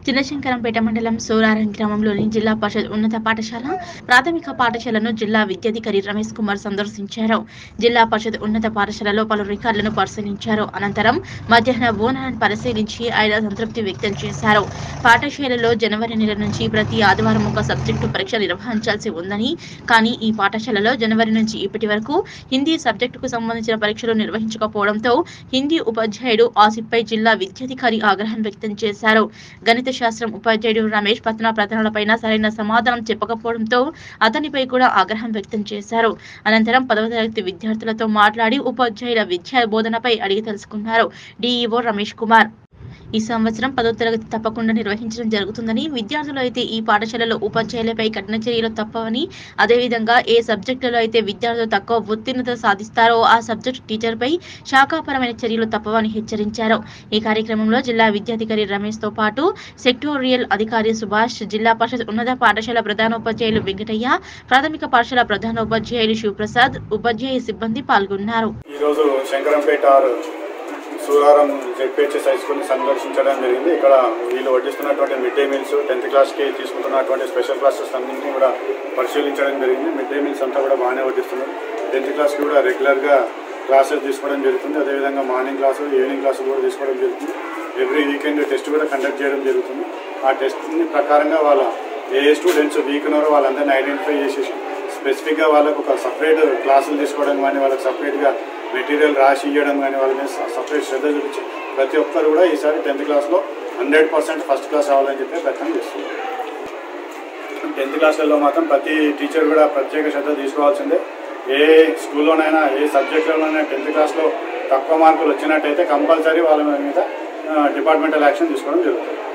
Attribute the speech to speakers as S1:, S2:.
S1: చిన్నశంకరంపేట మండలం సోరారం గ్రామంలోని జిల్లా పరిషత్ ఉన్నత పాఠశాల ప్రాథమిక పాఠశాలను జిల్లా విద్యాధికారి రమేష్ కుమార్ సందర్శించారు జిల్లా పరిషత్ ఉన్నత పాఠశాలలో పలు రికార్డులను పరిశీలించారు అనంతరం మధ్యాహ్న బోనాలను పరిశీలించి ఆయన సంతృప్తి వ్యక్తం చేశారు పాఠశాలలో జనవరి నెల నుంచి ప్రతి ఆదివారం ఒక సబ్జెక్టు పరీక్ష నిర్వహించాల్సి ఉందని కానీ ఈ పాఠశాలలో జనవరి నుంచి ఇప్పటి వరకు హిందీ సబ్జెక్టుకు సంబంధించిన పరీక్షలు నిర్వహించకపోవడంతో హిందీ ఉపాధ్యాయుడు ఆసిఫ్పై జిల్లా విద్యాధికారి ఆగ్రహం వ్యక్తం చేశారు గణిత శాస్త్రం ఉపాధ్యాయుడు రమేష్ పత్న ప్రశ్నలపైన సరైన సమాధానం చెప్పకపోవడంతో అతనిపై కూడా ఆగ్రహం వ్యక్తం చేశారు అనంతరం పదవ తరగతి విద్యార్థులతో మాట్లాడి ఉపాధ్యాయుల విద్యా బోధనపై అడిగి తెలుసుకున్నారు డిఈఓ రమేష్ కుమార్ ఈ సంవత్సరం పదో తరగతి తప్పకుండా నిర్వహించడం జరుగుతుందని విద్యార్థులు అయితే ఈ పాఠశాలలో ఉపాధ్యాయులపై కఠిన చర్యలు తప్పవని అదేవిధంగా ఏ సబ్జెక్టులలో అయితే విద్యార్థులు తక్కువ ఉత్తీర్ణత సాధిస్తారో ఆ సబ్జెక్టు టీచర్పై శాఖాపరమైన చర్యలు తప్పవని హెచ్చరించారు ఈ కార్యక్రమంలో జిల్లా విద్యాధికారి రమేష్ తో పాటు సెక్టోరియల్ అధికారి సుభాష్ జిల్లా పరిషత్ ఉన్నత పాఠశాల ప్రధానోపాధ్యాయులు వెంకటయ్య ప్రాథమిక పాఠశాల ప్రధానోపాధ్యాయులు శివప్రసాద్ ఉపాధ్యాయ సిబ్బంది పాల్గొన్నారు
S2: ఈరోజు Shankarampet R Suraram ZPHS high స్కూల్ని సందర్శించడం జరిగింది ఇక్కడ వీళ్ళు వడ్డిస్తున్నటువంటి మిడ్ డే మీల్స్ టెన్త్ క్లాస్కి తీసుకుంటున్నటువంటి స్పెషల్ క్లాసెస్ అన్నింటినీ కూడా పరిశీలించడం జరిగింది మిడ్ డే మీల్స్ అంతా కూడా బాగానే వడ్డిస్తున్నారు టెన్త్ క్లాస్కి కూడా రెగ్యులర్గా క్లాసెస్ తీసుకోవడం జరుగుతుంది అదేవిధంగా మార్నింగ్ క్లాసు ఈవినింగ్ క్లాసు కూడా తీసుకోవడం జరుగుతుంది ఎవ్రీ వీకెండ్ టెస్ట్ కూడా కండక్ట్ చేయడం జరుగుతుంది ఆ టెస్ట్ని ప్రకారంగా వాళ్ళ ఏ ఏ స్టూడెంట్స్ వీక్ ఉన్నారో వాళ్ళందరినీ ఐడెంటిఫై చేసేసి స్పెసిఫిక్గా వాళ్ళకు ఒక సపరేట్ క్లాసులు తీసుకోవడం కానీ వాళ్ళకి సపరేట్గా మెటీరియల్ రాసి ఇవ్వడం కానీ వాళ్ళ మీద సపరేట్ శ్రద్ధ చూపించి ప్రతి ఒక్కరు కూడా ఈసారి టెన్త్ క్లాస్లో హండ్రెడ్ పర్సెంట్ ఫస్ట్ క్లాస్ అవ్వాలని చెప్పి ప్రయత్నం చేస్తున్నారు టెన్త్ క్లాసులలో మాత్రం ప్రతి టీచర్ కూడా ప్రత్యేక శ్రద్ధ తీసుకోవాల్సిందే ఏ స్కూల్లోనైనా ఏ సబ్జెక్టులోనైనా టెన్త్ క్లాస్లో తక్కువ మార్కులు వచ్చినట్టయితే కంపల్సరీ వాళ్ళ మీద డిపార్ట్మెంటల్ యాక్షన్ తీసుకోవడం జరుగుతుంది